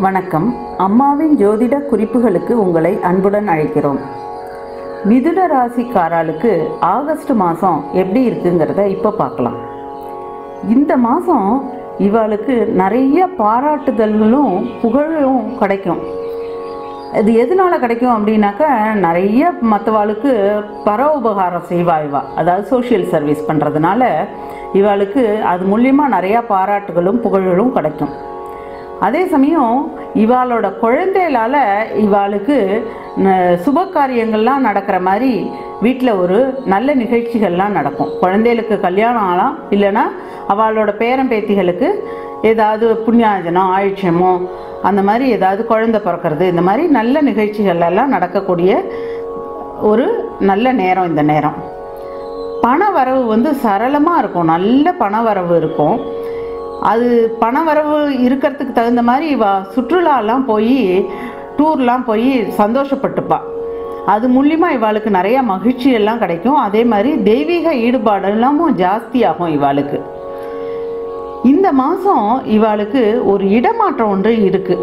வணக்கம் அம்மாவின் ஜோதிட குறிப்புகளுக்கு உங்களை அன்புடன் அழைக்கிறோம் மிதுன ராசிக்காராளுக்கு ஆகஸ்ட் மாதம் எப்படி இருக்குங்கிறத இப்போ பார்க்கலாம் இந்த மாதம் இவாளுக்கு நிறைய பாராட்டுதல்களும் புகழும் கிடைக்கும் இது எதனால கிடைக்கும் அப்படின்னாக்கா நிறைய மற்றவாளுக்கு பர உபகாரம் செய்வா இவா அதாவது சோஷியல் சர்வீஸ் பண்ணுறதுனால இவாளுக்கு அது மூலியமாக நிறையா பாராட்டுகளும் புகழும் கிடைக்கும் அதே சமயம் இவாளோட குழந்தைகளால் இவாளுக்கு ந- சுப காரியங்கள்லாம் நடக்கிற மாதிரி வீட்டில் ஒரு நல்ல நிகழ்ச்சிகள்லாம் நடக்கும் குழந்தைகளுக்கு கல்யாணம் ஆகலாம் இல்லைன்னா அவளோட பேரன் பேத்திகளுக்கு ஏதாவது புண்ணியாஜனம் ஆயுட்சமோ அந்த மாதிரி ஏதாவது குழந்தை பிறக்கிறது இந்த மாதிரி நல்ல நிகழ்ச்சிகள் எல்லாம் நடக்கக்கூடிய ஒரு நல்ல நேரம் இந்த நேரம் பண வரவு வந்து சரளமாக இருக்கும் நல்ல பண வரவு இருக்கும் அது பண வரவு இருக்கிறதுக்கு தகுந்த மாதிரி இவ சுற்றுலாலாம் போய் டூர்லாம் போய் சந்தோஷப்பட்டுப்பா அது மூலியமா இவாளுக்கு நிறைய மகிழ்ச்சி எல்லாம் கிடைக்கும் அதே மாதிரி தெய்வீக ஈடுபாடு எல்லாமும் ஜாஸ்தியாகும் இவாளுக்கு இந்த மாதம் இவாளுக்கு ஒரு இடமாற்றம் ஒன்று இருக்கு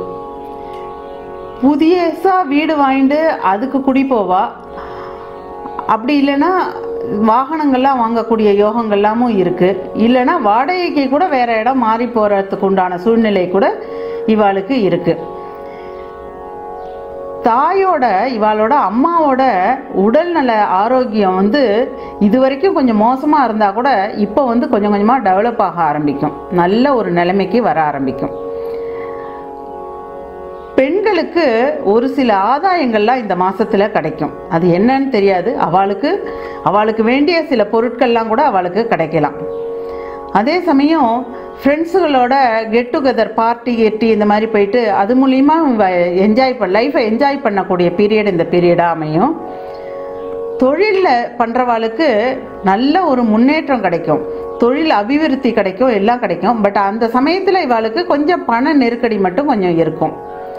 புதியசா வீடு வாங்கிட்டு அதுக்கு குடி போவா அப்படி இல்லைன்னா வாகனங்கள்லாம் வாங்கக்கூடிய யோகங்கள்லாமும் இருக்கு இல்லைன்னா வாடகைக்கு கூட வேற இடம் மாறி போறதுக்கு உண்டான சூழ்நிலை கூட இவாளுக்கு இருக்கு தாயோட இவாளோட அம்மாவோட உடல்நல ஆரோக்கியம் வந்து இது வரைக்கும் கொஞ்சம் மோசமாக இருந்தால் கூட இப்போ வந்து கொஞ்சம் கொஞ்சமாக டெவலப் ஆக ஆரம்பிக்கும் நல்ல ஒரு நிலைமைக்கு வர ஆரம்பிக்கும் பெண்களுக்கு ஒரு சில ஆதாயங்கள்லாம் இந்த மாசத்துல கிடைக்கும் அது என்னன்னு தெரியாது அவளுக்கு அவளுக்கு வேண்டிய சில பொருட்கள்லாம் கூட அவளுக்கு கிடைக்கலாம் அதே சமயம் ஃப்ரெண்ட்ஸுகளோட கெட் டுகெதர் பார்ட்டி கெட்டி இந்த மாதிரி போயிட்டு அது மூலிமா என்ஜாய் பண்ண லைஃப்பை என்ஜாய் பண்ணக்கூடிய பீரியட் இந்த பீரியடாக அமையும் தொழிலில் பண்ணுறவாளுக்கு நல்ல ஒரு முன்னேற்றம் கிடைக்கும் தொழில் அபிவிருத்தி கிடைக்கும் எல்லாம் கிடைக்கும் பட் அந்த சமயத்தில் இவாளுக்கு கொஞ்சம் பண நெருக்கடி மட்டும் கொஞ்சம் இருக்கும்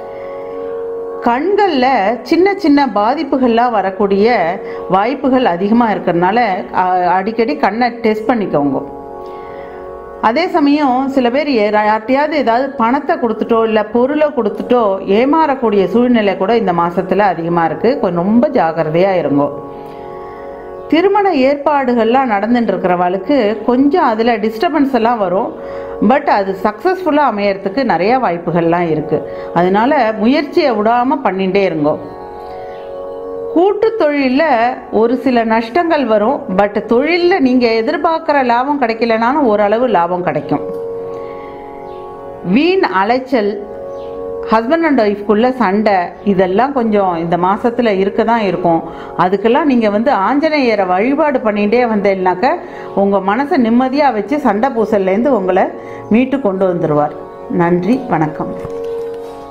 கண்களில் சின்ன சின்ன பாதிப்புகள்லாம் வரக்கூடிய வாய்ப்புகள் அதிகமாக இருக்கிறதுனால அ- அடிக்கடி கண்ணை டெஸ்ட் பண்ணிக்கோங்க அதே சமயம் சில பேர் யார்- யார்கிட்டயாவது ஏதாவது பணத்தை கொடுத்துட்டோ இல்லை பொருளை கொடுத்துட்டோ ஏமாறக்கூடிய சூழ்நிலை கூட இந்த மாசத்துல அதிகமாக இருக்குது கொஞ்சம் ரொம்ப ஜாக்கிரதையாக இருங்கோ திருமண ஏற்பாடுகள்லாம் நடந்துட்டு இருக்கிறவளுக்கு கொஞ்சம் அதில் டிஸ்டர்பன்ஸ் எல்லாம் வரும் பட் அது சக்ஸஸ்ஃபுல்லாக அமையறதுக்கு நிறைய வாய்ப்புகள்லாம் இருக்குது அதனால முயற்சியை விடாமல் பண்ணிகிட்டே இருங்கோ கூட்டு தொழிலில் ஒரு சில நஷ்டங்கள் வரும் பட் தொழிலில் நீங்கள் எதிர்பார்க்குற லாபம் கிடைக்கலனாலும் ஓரளவு லாபம் கிடைக்கும் வீண் அலைச்சல் ஹஸ்பண்ட் அண்ட் ஒய்ஃப்குள்ள சண்டை இதெல்லாம் கொஞ்சம் இந்த மாசத்துல இருக்க தான் இருக்கும் அதுக்கெல்லாம் நீங்கள் வந்து ஆஞ்சநேயரை வழிபாடு பண்ணிகிட்டே வந்தேன்னாக்க உங்கள் மனசை நிம்மதியாக வச்சு சண்டை பூசல்லேருந்து உங்களை மீட்டு கொண்டு வந்துடுவார் நன்றி வணக்கம்